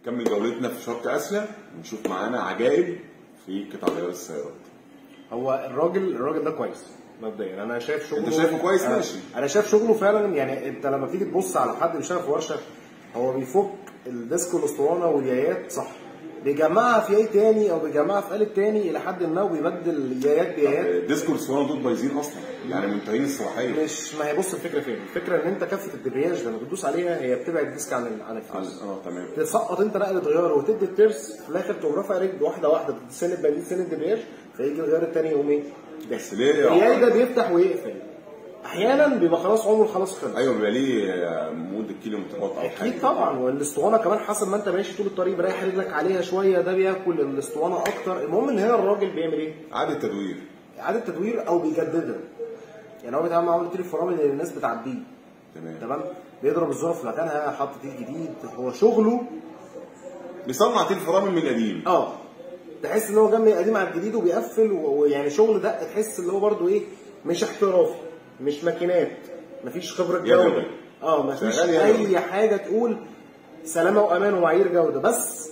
نكمل جولتنا في شرق اسيا ونشوف معانا عجائب في قطع غيار السيارات هو الراجل الراجل ده كويس مبدئيا انا شايف شغله أنت شايفه كويس؟ أنا- ماشي. انا شايف شغله فعلا يعني انت لما تيجي تبص على حد بيشتغل في ورشه هو بيفك الديسك والاسطوانه واليايات صح بيجمعها في ياي تاني او بيجمعها في قالب تاني الى حد ما وبيبدل يايات بيايات ديسكو والاسطوانه دول بايظين اصلا يعني منتهين الصلاحيه مش ما هي بص الفكره فين؟ الفكره ان انت كفه الدبرياج لما بتدوس عليها هي بتبعد الديسك عن ال- عن الفلوس اه تمام تسقط انت نقله غيار وتدي الترس في الاخر تقوم رافع رجل واحده واحده تسند بقى سن الدبرياج فيجي الغيار التاني يقوم ايه؟ بس ليه الياي ده بيفتح ويقفل احيانا بيبقى خلاص عمره خلاص خلص ايوه بيبقى ليه آه، مده كيلومترات او حاجه اكيد طبعا والاسطوانه كمان حسب ما انت ماشي طول الطريق مريح رجلك عليها شويه ده بياكل الاسطوانه اكتر المهم ان هنا الراجل بيعمل ايه؟ اعاده تدوير اعاده تدوير او بيجددها يعني هو بيتعامل مع تيل الفرامل اللي الناس بتعديه تمام تمام بيضرب الذره في مكانها حط تيل جديد هو شغله بيصنع تيل فرامل من القديم اه تحس ان هو جنب القديم على الجديد وبيقفل و- ويعني شغل ده تحس ان هو برده ايه مش احترافي مش ماكينات مفيش خبره يدوي. جوده اه مفيش شغال يدوي. اي حاجه تقول سلامه وامان ومعايير جوده بس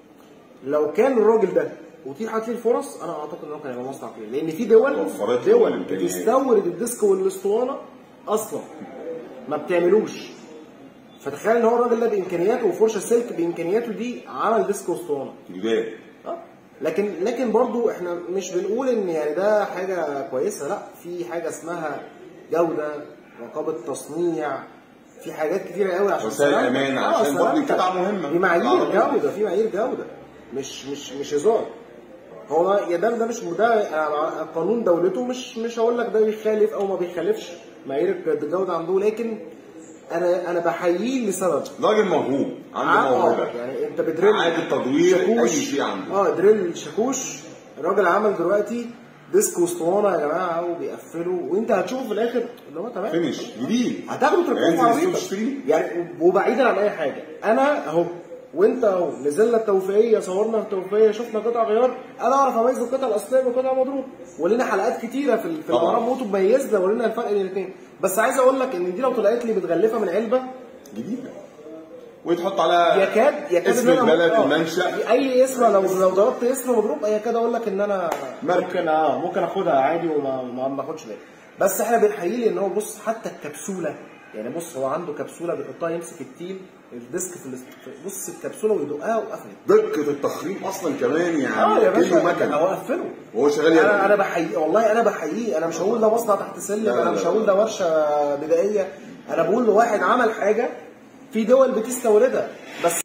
لو كان الراجل ده وتيحت ليه الفرص انا اعتقد ان هو كان هيبقى مصنع كبير لان في دول وفرت له دول الإمكانيات. بتستورد الديسك والاسطوانه اصلا ما بتعملوش فتخيل ان هو الراجل ده بامكانياته وفرشه سلك بامكانياته دي عمل ديسك واسطوانه جداد آه. لكن لكن برضو احنا مش بنقول ان يعني ده حاجه كويسه لا في حاجه اسمها جوده رقابه تصنيع في حاجات كتيره قوي عشان وسائل سلامتك. أمان آه، عشان برضو سلامتك. القطع مهمة. في معايير العربية. جوده في معايير جوده مش مش مش هزار هو يا ده ده مش ده أنا قانون دولته مش مش هقول لك ده بيخالف او ما بيخالفش معايير الجوده عنده لكن انا انا بحييه لسبب راجل موهوب عنده آه، موهبه يعني انت بدريل إعادة تدوير شاكوش. أي شيء عنده. اه دريل شاكوش الراجل عمل دلوقتي ديسك واسطوانه يا جماعه وبيقفلوا وانت هتشوفه في الاخر اللي هو تمام فينش جديد هتاخده تركبه انزل في السوق عربيتك تشتريه يعني وبعيدا عن اي حاجه انا اهو وانت اهو نزلنا التوفيقيه صورنا التوفيقيه شفنا قطع غيار انا اعرف اميز القطع الاصليه من القطع المضروبه ولنا حلقات كتيره في في طبعا. المهرجان موتو مميزنا ورينا الفرق بين الاثنين بس عايز اقول لك ان دي لو طلعت لي متغلفه من علبه جديده ويتحط على يكاد يكاد اسم إن أنا- البلد آه، المنشا اي اسم لو لو ضربت اسم مضروب يكاد اقول لك ان انا ماركة. ممكن اه ممكن اخدها عادي وما ما ما اخدش بالي بس احنا بنحييه لان هو بص حتى الكبسوله يعني بص هو عنده كبسوله بيحطها يمسك التيل الديسك في الاست- بص الكبسوله ويدقها وقفلت دقه التخريم اصلا كمان يعني اه يا كيلو باشا مكنه هو قفله وهو شغال انا انا يدوي بحييه والله انا بحييه انا مش هقول ده مصنع تحت سلم لا، لا، انا مش لا. هقول ده ورشه بدائيه انا بقول لواحد عمل حاجه في دول بتستوردها بس